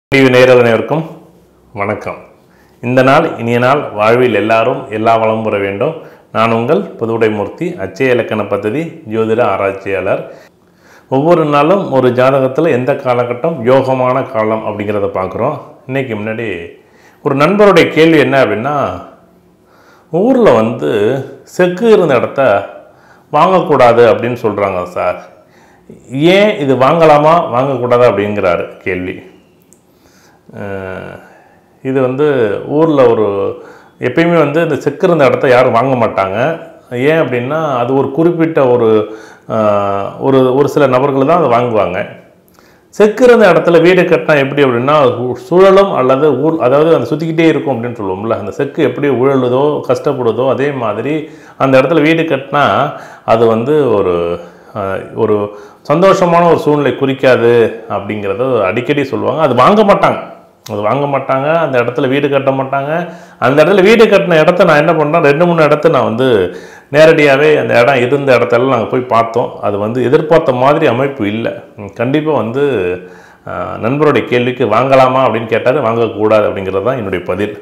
TV நேயர்கள் அனைவருக்கும் வணக்கம் இந்த நாள் இனிய நாள் வாழ்வில் எல்லாரும் எல்லா வளமும் பெற வேண்டும் நான் உங்கள் புதுவுடைமூர்த்தி அச்சய இலக்கண பദ്ധதி ஜோதிட ஆராய்ச்சியாளர் ஒவ்வொரு நாளும் ஒரு ஜாதகத்தில் எந்த காலகட்டம் யோகமான காலம் அப்படிங்கிறத பார்க்குறோம் இன்னைக்கு முன்னாடி ஒரு நண்பருடைய கேள்வி என்ன அப்படின்னா ஊரில் வந்து செக்கு இருந்த இடத்த வாங்கக்கூடாது அப்படின்னு சொல்கிறாங்க சார் ஏன் இது வாங்கலாமா வாங்கக்கூடாதா அப்படிங்கிறாரு கேள்வி அஹ் இது வந்து ஊரில் ஒரு எப்பயுமே வந்து இந்த செக்கு இருந்த இடத்த யாரும் வாங்க மாட்டாங்க ஏன் அப்படின்னா அது ஒரு குறிப்பிட்ட ஒரு அஹ், ஒரு ஒரு சில நபர்கள் தான் அதை வாங்குவாங்க செக்கு இருந்த இடத்துல வீடு கட்டினா எப்படி அப்படின்னா உ- சுழலும் அல்லது ஊர் அதாவது அந்த சுற்றிக்கிட்டே இருக்கும் அப்படின்னு சொல்லுவோம்ல அந்த செக்கு எப்படி உழலுதோ கஷ்டப்படுதோ அதே மாதிரி அந்த இடத்துல வீடு கட்டினா அது வந்து ஒரு அஹ், ஒரு சந்தோஷமான ஒரு சூழ்நிலை குறிக்காது அப்படிங்கிறத அடிக்கடி சொல்லுவாங்க அது வாங்க மாட்டாங்க அது வாங்க மாட்டாங்க அந்த இடத்துல வீடு கட்ட மாட்டாங்க அந்த இடத்துல வீடு கட்டின இடத்த நான் என்ன பண்ணேன் ரெண்டு மூணு இடத்த நான் வந்து நேரடியாகவே அந்த இடம் இருந்த இடத்தெல்லாம் நாங்கள் போய் பார்த்தோம் அது வந்து எதிர்பார்த்த மாதிரி அமைப்பு இல்லை கண்டிப்பாக வந்து அஹ், நண்பருடைய கேள்விக்கு வாங்கலாமா அப்படின்னு கேட்டார் வாங்கக்கூடாது அப்படிங்கிறது தான் என்னுடைய பதில்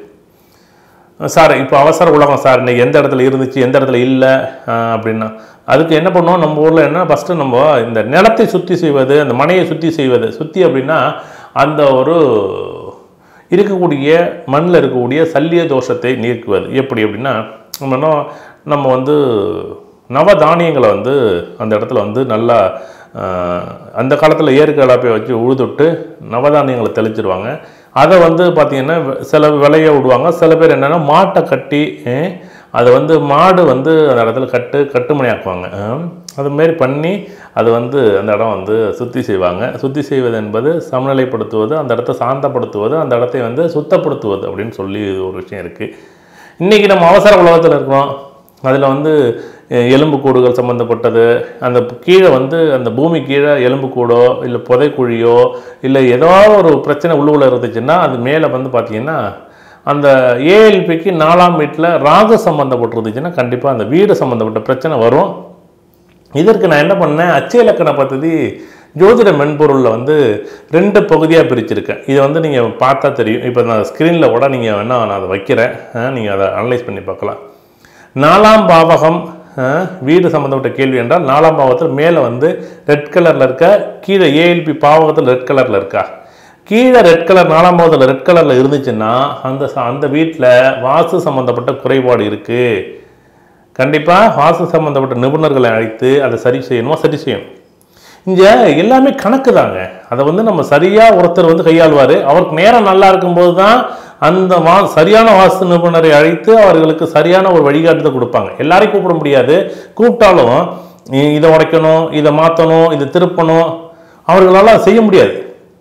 சார் இப்போ அவசர உலகம் சார் இன்னைக்கு எந்த இடத்துல இருந்துச்சு எந்த இடத்துல இல்லை அப்படின்னா அதுக்கு என்ன பண்ணுவோம் நம்ம ஊரில் என்ன ஃபஸ்ட்டு நம்ம இந்த நிலத்தை சுற்றி செய்வது அந்த மனையை சுற்றி செய்வது சுற்றி அப்படின்னா அந்த ஒரு இருக்கக்கூடிய மண்ணில் இருக்கக்கூடிய சல்லிய தோஷத்தை நீக்குவது எப்படி அப்படின்னா நம்ம என்ன நம்ம வந்து நவதானியங்களை வந்து அந்த இடத்துல வந்து நல்லா ஆஹ், அந்த காலத்தில் ஏறு கலாப்பை வச்சு உழுதுட்டு நவதானியங்களை தெளிச்சிருவாங்க அதை வந்து பார்த்திங்கன்னா சில விளைய விடுவாங்க சில பேர் என்னென்னா மாட்டை கட்டி அஹ், அதை வந்து மாடு வந்து அந்த இடத்துல கட்டு கட்டுமணியாக்குவாங்க அஹ், அது மாரி பண்ணி அது வந்து அந்த இடம் வந்து சுத்தி செய்வாங்க சுத்தி செய்வது என்பது சமநிலைப்படுத்துவது அந்த இடத்த சாந்தப்படுத்துவது அந்த இடத்தை வந்து சுத்தப்படுத்துவது அப்படின்னு சொல்லி ஒரு விஷயம் இருக்குது இன்றைக்கி நம்ம அவசர உலகத்தில் இருக்கிறோம் அதில் வந்து அஹ், எலும்புக்கூடுகள் சம்மந்தப்பட்டது அந்த கீழே வந்து அந்த பூமி கீழே எலும்புக்கூடோ இல்லை புதைக்குழியோ இல்லை ஏதோ ஒரு பிரச்சனை உள்ளுக்குள்ள இருந்துச்சுன்னா அது மேலே வந்து பார்த்திங்கன்னா அந்த ஏஎல்பிக்கு நாலாம் வீட்டில் ராகு சம்மந்தப்பட்டிருந்துச்சுன்னா கண்டிப்பாக அந்த வீடு சம்மந்தப்பட்ட பிரச்சனை வரும் இதற்கு நான் என்ன பண்ணேன் அச்சய இலக்கண பദ്ധதி ஜோதிட மென்பொருளில் வந்து ரெண்டு பகுதியாக பிரிச்சிருக்கேன் இதை வந்து நீங்கள் பார்த்தா தெரியும் இப்போ நான் ஸ்க்ரீனில் கூட நீங்கள் வேணால் நான் அதை வைக்கிறேன் நீங்கள் அதை அனலைஸ் பண்ணி பார்க்கலாம் நாலாம் பாவகம் அஹ், வீடு சம்மந்தப்பட்ட கேள்வி என்றால் நாலாம் பாவத்தில் மேலே வந்து ரெட் கலரில் இருக்க கீழே ஏஎல்பி பாவகத்தில் ரெட் கலரில் இருக்கா கீழே ரெட் கலர் நாலாம் பாவத்தில் ரெட் கலரில் இருந்துச்சுன்னா அந்த ச- அந்த வீட்டில் வாஸ்து சம்மந்தப்பட்ட குறைபாடு இருக்குது கண்டிப்பாக வாஸ்து சம்மந்தப்பட்ட நிபுணர்களை அழைத்து அதை சரி செய்யணுமா சரி செய்யணும் இங்கே எல்லாமே கணக்கு தாங்க அதை வந்து நம்ம சரியாக ஒருத்தர் வந்து கையாளுவார் அவருக்கு நேரம் நல்லா இருக்கும்போது தான் அந்த வா சரியான வாஸ்து நிபுணரை அழைத்து அவர்களுக்கு சரியான ஒரு வழிகாட்டுதல் கொடுப்பாங்க எல்லாரையும் கூப்பிட முடியாது கூப்பிட்டாலும் இ- இதை உடைக்கணும் இதை மாற்றணும் இதை திருப்பணும் அவர்களால் அதை செய்ய முடியாது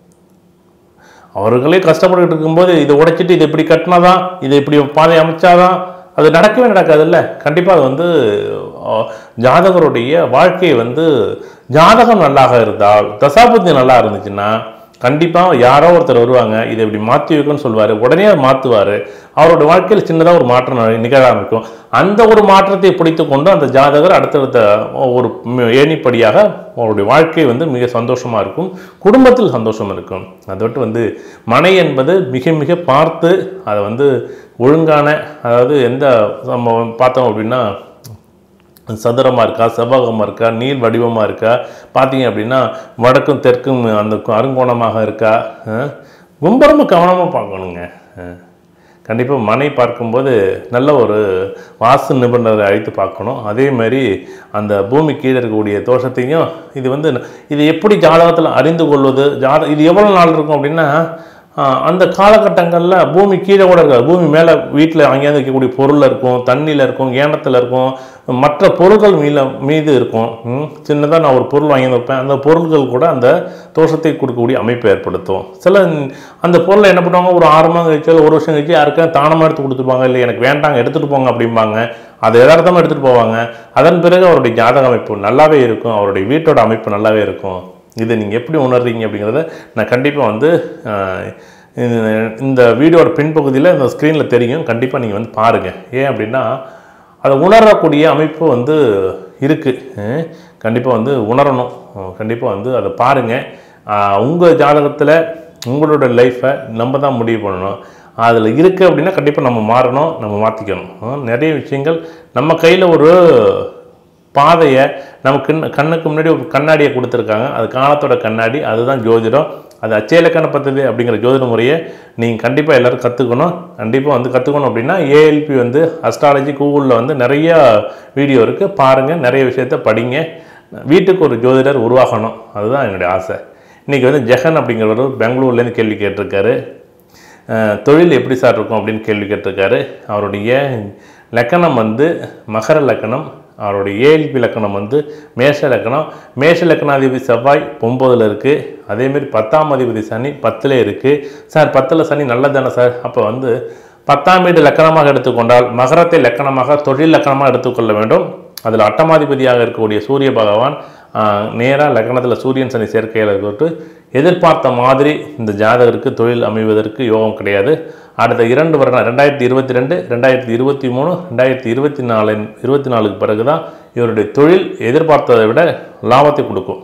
அவர்களே கஷ்டப்பட்டுக்கிட்டு இருக்கும்போது இதை உடைச்சிட்டு இதை இப்படி கட்டினாதான் இதை இப்படி பாதை அமைச்சாதான் அது நடக்கவே நடக்காதுல்ல கண்டிப்பாக அது வந்து அஹ், ஜாதகருடைய வாழ்க்கை வந்து ஜாதகம் நல்லாக இருந்தால் தசாபுத்தி நல்லா இருந்துச்சுன்னா கண்டிப்பாக யாரோ ஒருத்தர் வருவாங்க இதை இப்படி மாற்றி வைக்கணும்னு சொல்லுவார் உடனே அதை மாற்றுவார் அவரோட வாழ்க்கையில் சின்னதாக ஒரு மாற்றம் நி- நிகழ ஆரம்பிக்கும் அந்த ஒரு மாற்றத்தை பிடித்து கொண்டு அந்த ஜாதகர் அடுத்தடுத்த ஒரு ம- ஏணிப்படியாக அவருடைய வாழ்க்கை வந்து மிக சந்தோஷமாக இருக்கும் குடும்பத்தில் சந்தோஷம் இருக்கும் அதை விட்டு வந்து மனை என்பது மிக மிக பார்த்து அதை வந்து ஒழுங்கான அதாவது எந்த நம்ம பார்த்தோம் அப்படின்னா சதுரமாக இருக்கா செவ்வகமாக இருக்கா நீள் வடிவமாக இருக்கா பார்த்தீங்க அப்படின்னா வடக்கும் தெற்கும் அந்த கு- அருங்கோணமாக இருக்கா அஹ், ரொம்ப ரொம்ப கவனமாக பார்க்கணுங்க கண்டிப்பாக மனை பார்க்கும்போது நல்ல ஒரு வாஸ்து நிபுணரை அழைத்து பார்க்கணும் அதே மாதிரி அந்த பூமி கீழே இருக்கக்கூடிய தோஷத்தையும் இது வந்து இது எப்படி ஜாதகத்தில் அறிந்து கொள்வது ஜாத இது எவ்வளோ நாள் இருக்கும் அப்படின்னா ஆஹ் அந்த காலகட்டங்களில் பூமி கீழே கூட இருக்காது பூமி மேலே வீட்டில் அங்கேயாவது இருக்கக்கூடிய பொருளில் இருக்கும் தண்ணியில் இருக்கும் ஏனத்தில் இருக்கும் மற்ற பொருட்கள் மீல மீது இருக்கும் சின்னதாக நான் ஒரு பொருள் வாங்கி வைப்பேன் அந்த பொருள்கள் கூட அந்த தோஷத்தை கொடுக்கக்கூடிய அமைப்பை ஏற்படுத்தும் சில அந்த பொருளை என்ன பண்ணுவாங்க ஒரு ஆறு மாதம் கழிச்சு இல்லை ஒரு வருஷம் கழிச்சு யாருக்கா தானமாக எடுத்து கொடுத்துருப்பாங்க இல்லை எனக்கு வேண்டாங்க எடுத்துகிட்டு போங்க அப்படிம்பாங்க அதை யதார்த்தமாக எடுத்துகிட்டு போவாங்க அதன் பிறகு அவருடைய ஜாதக அமைப்பு நல்லாவே இருக்கும் அவருடைய வீட்டோட அமைப்பு நல்லாவே இருக்கும் இதை நீங்கள் எப்படி உணர்றீங்க அப்படிங்கிறத நான் கண்டிப்பாக வந்து ஆஹ், இந்த- இந்த வீடியோட பின்பகுதியில் இந்த ஸ்க்ரீனில் தெரியும் கண்டிப்பாக நீங்கள் வந்து பாருங்கள் ஏன் அப்படின்னா அதை உணரக்கூடிய அமைப்பு வந்து இருக்குது கண்டிப்பாக வந்து உணரணும் கண்டிப்பாக வந்து அதை பாருங்கள் உங்கள் ஜாதகத்தில் உங்களோட லைஃப்பை நம்ம தான் முடிவு பண்ணணும் அதில் இருக்குது அப்படின்னா கண்டிப்பாக நம்ம மாறணும் நம்ம மாற்றிக்கணும் ஆ, நிறைய விஷயங்கள் நம்ம கையில் ஒரு பாதையை நமக்கு கண்ணுக்கு முன்னாடி ஒரு கண்ணாடியை கொடுத்துருக்காங்க அது காலத்தோட கண்ணாடி அதுதான் ஜோதிடம் அது அச்சயலக்கண பദ്ധதி அப்படிங்கிற ஜோதிட முறையை நீங்கள் கண்டிப்பாக எல்லோரும் கற்றுக்கணும் கண்டிப்பாக வந்து கற்றுக்கணும் அப்படின்னா ஏஎல்பி வந்து அஸ்ட்ராலஜி கூகுளில் வந்து நிறைய வீடியோ இருக்குது பாருங்கள் நிறைய விஷயத்த படிங்க வீட்டுக்கு ஒரு ஜோதிடர் உருவாகணும் அதுதான் என்னுடைய ஆசை இன்றைக்கி வந்து ஜெகன் அப்படிங்கிறவர் பெங்களூர்லேருந்து கேள்வி கேட்டிருக்காரு அஹ், தொழில் எப்படி சார் இருக்கும் அப்படின்னு கேள்வி கேட்டிருக்காரு அவருடைய லக்கணம் வந்து மகர லக்கணம் அவருடைய ஏஎல்பி லக்கணம் வந்து மேஷ லக்கணம் மேஷ லக்கணாதிபதி செவ்வாய் ஒம்போதில் இருக்குது அதேமாரி பத்தாம் அதிபதி சனி பத்தில் இருக்குது சார் பத்தில் சனி நல்லதானே சார் அப்போ வந்து பத்தாம் வீடு லக்கணமாக எடுத்துக்கொண்டால் மகரத்தை லக்கணமாக தொழில் லக்கணமாக எடுத்துக்கொள்ள வேண்டும் அதில் அட்டமாதிபதியாக இருக்கக்கூடிய சூரிய பகவான் நேராக லக்னத்தில் சூரியன் சனி சேர்க்கையில் இருக்கிறது எதிர்பார்த்த மாதிரி இந்த ஜாதகருக்கு தொழில் அமைவதற்கு யோகம் கிடையாது அடுத்த இரண்டு வருடம் ரெண்டாயிரத்தி இருபத்தி ரெண்டு ரெண்டாயிரத்தி இருபத்தி மூணு ரெண்டாயிரத்தி இருபத்தி நாலு இருபத்தி நாலுக்கு பிறகு தான் இவருடைய தொழில் எதிர்பார்த்ததை விட லாபத்தை கொடுக்கும்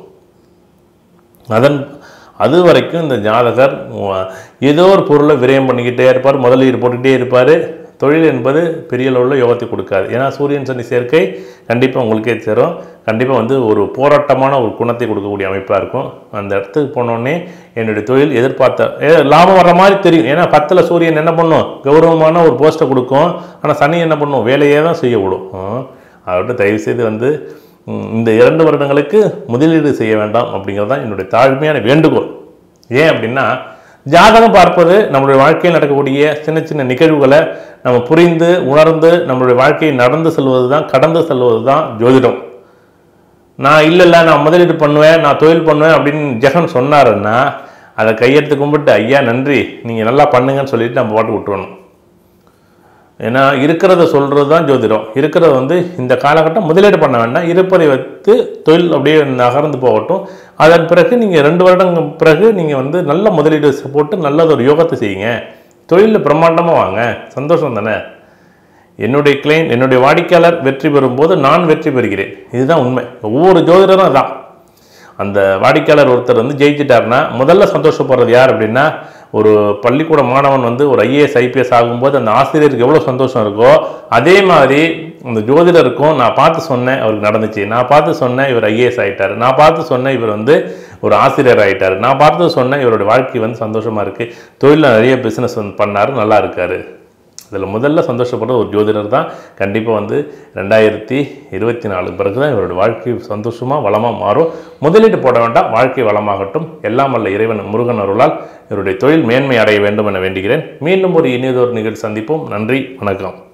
அதன் அது வரைக்கும் இந்த ஜாதகர் உ- ஏதோ ஒரு பொருளை விரயம் பண்ணிக்கிட்டே இருப்பார் முதலீடு போட்டுக்கிட்டே இருப்பார் தொழில் என்பது பெரிய அளவில் யோகத்தை கொடுக்காது ஏன்னா சூரியன் சனி சேர்க்கை கண்டிப்பாக உங்களுக்கே சேரும் கண்டிப்பாக வந்து ஒரு போராட்டமான ஒரு குணத்தை கொடுக்கக்கூடிய அமைப்பாக இருக்கும் அந்த இடத்துக்கு போனோடனே என்னுடைய தொழில் எதிர்பார்த்த ஏ, லாபம் வர்ற மாதிரி தெரியும் ஏன்னா பத்தில் சூரியன் என்ன பண்ணும் கௌரவமான ஒரு போஸ்ட்டை கொடுக்கும் ஆனால் சனி என்ன பண்ணும் வேலையே தான் செய்ய விடும் அதோட தயவுசெய்து வந்து ம், இந்த இரண்டு வருடங்களுக்கு முதலீடு செய்ய வேண்டாம் அப்படிங்கிறது தான் என்னுடைய தாழ்மையான வேண்டுகோள் ஏன் அப்படின்னா ஜாதகம் பார்ப்பது நம்மளுடைய வாழ்க்கையில் நடக்கக்கூடிய சின்ன சின்ன நிகழ்வுகளை நம்ம புரிந்து உணர்ந்து நம்மளுடைய வாழ்க்கையை நடந்து செல்வது தான் கடந்து செல்வது தான் ஜோதிடம் நான் இல்லை இல்லை நான் முதலீடு பண்ணுவேன் நான் தொழில் பண்ணுவேன் அப்படின்னு ஜெகன் சொன்னாருன்னா அதை கையெடுத்து கும்பிட்டு ஐயா நன்றி நீங்கள் நல்லா பண்ணுங்கன்னு சொல்லிட்டு நம்ம பாட்டு விட்டுறணும் ஏன்னா இருக்கிறத சொல்கிறது தான் ஜோதிடம் இருக்கிறத வந்து இந்த காலகட்டம் முதலீடு பண்ண வேண்டாம் இருப்பதை வைத்து தொழில் அப்படியே நகர்ந்து போகட்டும் அதன் பிறகு நீங்கள் ரெண்டு வருடங்க பிறகு நீங்கள் வந்து நல்ல முதலீடு போட்டு நல்லது ஒரு யோகத்தை செய்யுங்க தொழிலில் பிரம்மாண்டமாக வாங்க சந்தோஷம் தானே என்னுடைய கிளைண்ட் என்னுடைய வாடிக்கையாளர் வெற்றி பெறும்போது நான் வெற்றி பெறுகிறேன் இதுதான் உண்மை ஒவ்வொரு ஜோதிடரும் அதான் அந்த வாடிக்கையாளர் ஒருத்தர் வந்து ஜெயிச்சிட்டாருன்னா முதல்ல சந்தோஷப்படுறது யார் அப்படின்னா ஒரு பள்ளிக்கூட மாணவன் வந்து ஒரு ஐஏஎஸ் ஐபிஎஸ் ஆகும்போது அந்த ஆசிரியருக்கு எவ்வளோ சந்தோஷம் இருக்கோ அதே மாதிரி அந்த ஜோதிடருக்கும் நான் பார்த்து சொன்னேன் அவருக்கு நடந்துச்சு நான் பார்த்து சொன்னேன் இவர் ஐஏஎஸ் ஆயிட்டாரு நான் பார்த்து சொன்னேன் இவர் வந்து ஒரு ஆசிரியர் ஆயிட்டாரு நான் பார்த்து சொன்னேன் இவருடைய வாழ்க்கை வந்து சந்தோஷமாக இருக்குது தொழிலில் நிறைய பிஸ்னஸ் வந்து பண்ணாரு நல்லா இருக்காரு அதில் முதல்ல சந்தோஷப்படுற ஒரு ஜோதிடர் தான் கண்டிப்பாக வந்து ரெண்டாயிரத்தி இருபத்தி நாலு பிறகு தான் இவருடைய வாழ்க்கை சந்தோஷமாக வளமாக மாறும் முதலீடு போட வேண்டாம் வாழ்க்கை வளமாகட்டும் எல்லாம் வல்ல இறைவன் முருகன் அருளால் இவருடைய தொழில் மேன்மை அடைய வேண்டும் என வேண்டுகிறேன் மீண்டும் ஒரு இனியதொரு நிகழ்ச்சி சந்திப்போம் நன்றி வணக்கம்